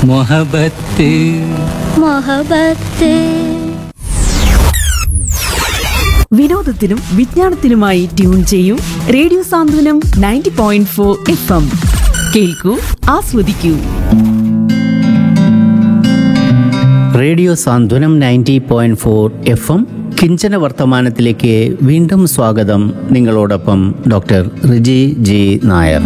മൊഹബത്ത് മൊഹബത്ത് വിനോദത്തിനും വിജ്ഞാനത്തിനുമായി ട്യൂൺ ചെയ്യൂ radio Santhwanam ninety point four F M കേൾക്കൂ ആസ്വദിക്കൂ radio Santhwanam ninety point four F M കിഞ്ചന വർത്തമാനത്തിലേക്ക് വീണ്ടും സ്വാഗതം നിങ്ങളോടൊപ്പം ഡോക്ടർ റിജി ജി നായർ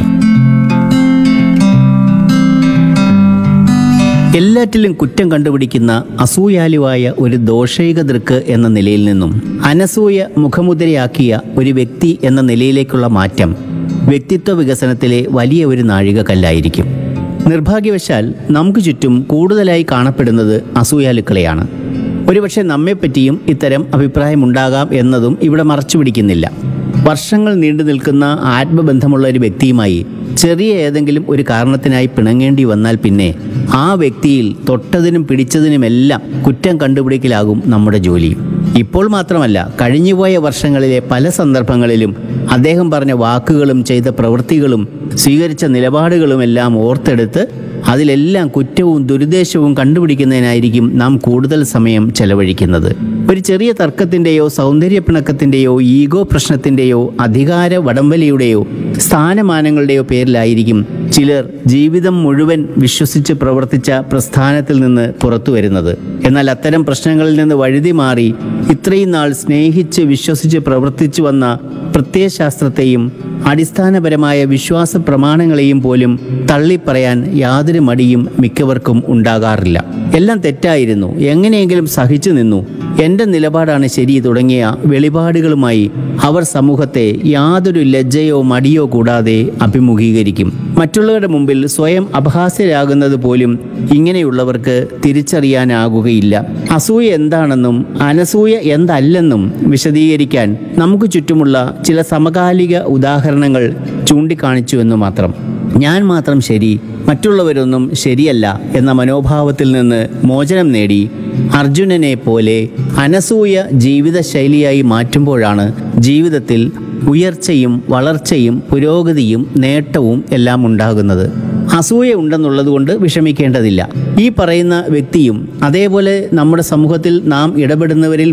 എല്ലാറ്റിലും കുറ്റം കണ്ടുപിടിക്കുന്ന അസൂയാലുവായ ഒരു ദോഷൈക ദൃക്ക് എന്ന നിലയിൽ നിന്നും അനസൂയ മുഖമുദ്രയാക്കിയ ഒരു വ്യക്തി എന്ന നിലയിലേക്കുള്ള മാറ്റം വ്യക്തിത്വ വികസനത്തിലെ വലിയ ഒരു നാഴികക്കല്ലായിരിക്കും നിർഭാഗ്യവശാൽ നമുക്ക് ചുറ്റും കൂടുതലായി കാണപ്പെടുന്നത് അസൂയാലുക്കളെയാണ് ഒരുപക്ഷെ നമ്മെപ്പറ്റിയും ഇത്തരം അഭിപ്രായമുണ്ടാകാം എന്നതും ഇവിടെ മറച്ചു പിടിക്കുന്നില്ല വർഷങ്ങൾ നീണ്ടു നിൽക്കുന്ന ആത്മബന്ധമുള്ള ഒരു വ്യക്തിയുമായി ചെറിയ ഏതെങ്കിലും ഒരു കാരണത്തിനായി പിണങ്ങേണ്ടി വന്നാൽ പിന്നെ ആ വ്യക്തിയിൽ തൊട്ടതിനും പിടിച്ചതിനുമെല്ലാം കുറ്റം കണ്ടുപിടിക്കലാകും നമ്മുടെ ജോലി ഇപ്പോൾ മാത്രമല്ല കഴിഞ്ഞുപോയ വർഷങ്ങളിലെ പല സന്ദർഭങ്ങളിലും അദ്ദേഹം പറഞ്ഞ വാക്കുകളും ചെയ്ത പ്രവൃത്തികളും സ്വീകരിച്ച നിലപാടുകളുമെല്ലാം ഓർത്തെടുത്ത് അതിലെല്ലാം കുറ്റവും ദുരുദ്ദേശവും കണ്ടുപിടിക്കുന്നതിനായിരിക്കും നാം കൂടുതൽ സമയം ചെലവഴിക്കുന്നത് ഒരു ചെറിയ തർക്കത്തിൻ്റെയോ സൗന്ദര്യപ്പിണക്കത്തിൻ്റെയോ ഈഗോ പ്രശ്നത്തിൻ്റെയോ അധികാര വടംവലിയുടെയോ സ്ഥാനമാനങ്ങളുടെയോ പേരിലായിരിക്കും ചിലർ ജീവിതം മുഴുവൻ വിശ്വസിച്ച് പ്രവർത്തിച്ച പ്രസ്ഥാനത്തിൽ നിന്ന് പുറത്തു വരുന്നത് എന്നാൽ അത്തരം പ്രശ്നങ്ങളിൽ നിന്ന് വഴുതി മാറി ഇത്രയും നാൾ സ്നേഹിച്ച് വിശ്വസിച്ച് പ്രവർത്തിച്ചു വന്ന പ്രത്യയശാസ്ത്രത്തെയും അടിസ്ഥാനപരമായ വിശ്വാസ പ്രമാണങ്ങളെയും പോലും തള്ളിപ്പറയാൻ യാതൊരു മടിയും മിക്കവർക്കും ഉണ്ടാകാറില്ല എല്ലാം തെറ്റായിരുന്നു എങ്ങനെയെങ്കിലും സഹിച്ചു നിന്നു എൻ്റെ നിലപാടാണ് ശരി തുടങ്ങിയ വെളിപാടുകളുമായി അവർ സമൂഹത്തെ യാതൊരു ലജ്ജയോ മടിയോ കൂടാതെ അഭിമുഖീകരിക്കും മറ്റുള്ളവരുടെ മുമ്പിൽ സ്വയം അപഹാസ്യരാകുന്നത് പോലും ഇങ്ങനെയുള്ളവർക്ക് തിരിച്ചറിയാനാകുകയില്ല അസൂയ എന്താണെന്നും അനസൂയ എന്തല്ലെന്നും വിശദീകരിക്കാൻ നമുക്ക് ചുറ്റുമുള്ള ചില സമകാലിക ഉദാഹരണങ്ങൾ ചൂണ്ടിക്കാണിച്ചു എന്ന് മാത്രം ഞാൻ മാത്രം ശരി മറ്റുള്ളവരൊന്നും ശരിയല്ല എന്ന മനോഭാവത്തിൽ നിന്ന് മോചനം നേടി അർജുനനെ പോലെ അനസൂയ ജീവിതശൈലിയായി മാറ്റുമ്പോഴാണ് ജീവിതത്തിൽ ഉയർച്ചയും വളർച്ചയും പുരോഗതിയും നേട്ടവും എല്ലാം ഉണ്ടാകുന്നത് അസൂയ ഉണ്ടെന്നുള്ളത് കൊണ്ട് വിഷമിക്കേണ്ടതില്ല ഈ പറയുന്ന വ്യക്തിയും അതേപോലെ നമ്മുടെ സമൂഹത്തിൽ നാം ഇടപെടുന്നവരിൽ